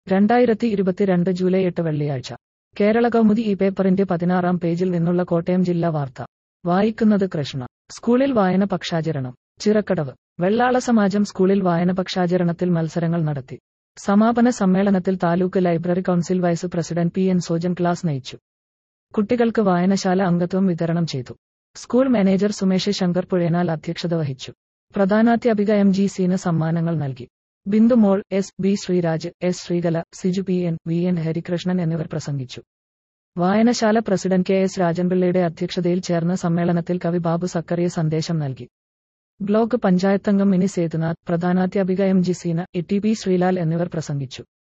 രണ്ടായിരത്തി ഇരുപത്തിരണ്ട് ജൂലൈ എട്ട് വെള്ളിയാഴ്ച കേരള കൗമുദി ഈ പേപ്പറിന്റെ പതിനാറാം പേജിൽ നിന്നുള്ള കോട്ടയം ജില്ലാ വാർത്ത വായിക്കുന്നത് കൃഷ്ണ സ്കൂളിൽ വായന പക്ഷാചരണം ചിറക്കടവ് വെള്ളാള സമാജം സ്കൂളിൽ വായന പക്ഷാചരണത്തിൽ മത്സരങ്ങൾ നടത്തി സമാപന സമ്മേളനത്തിൽ taluk library council vice president P N Sojan class നയിച്ചു കുട്ടികൾക്ക് വായനശാല അംഗത്വം വിതരണം ചെയ്തു സ്കൂൾ മാനേജർ സുമേഷ് ശങ്കർ പുഴയനാൽ അധ്യക്ഷത വഹിച്ചു പ്രധാനാധ്യാപിക എം ജി സീന് സമ്മാനങ്ങൾ നൽകി Bindumol S B Sreeraj S Sreekala Siju P N V N Harikrishnan എന്നിവർ പ്രസംഗിച്ചു വായനശാല പ്രസിഡന്റ് കെ എസ് രാജൻപിള്ളയുടെ അധ്യക്ഷതയിൽ ചേർന്ന സമ്മേളനത്തിൽ കവി ബാബു സക്കറിയ സന്ദേശം നൽകി ബ്ലോക്ക് പഞ്ചായത്തംഗം മിനി സേതുനാഥ് പ്രധാനാധ്യാപിക M G Seena E T P Sreelal എന്നിവർ പ്രസംഗിച്ചു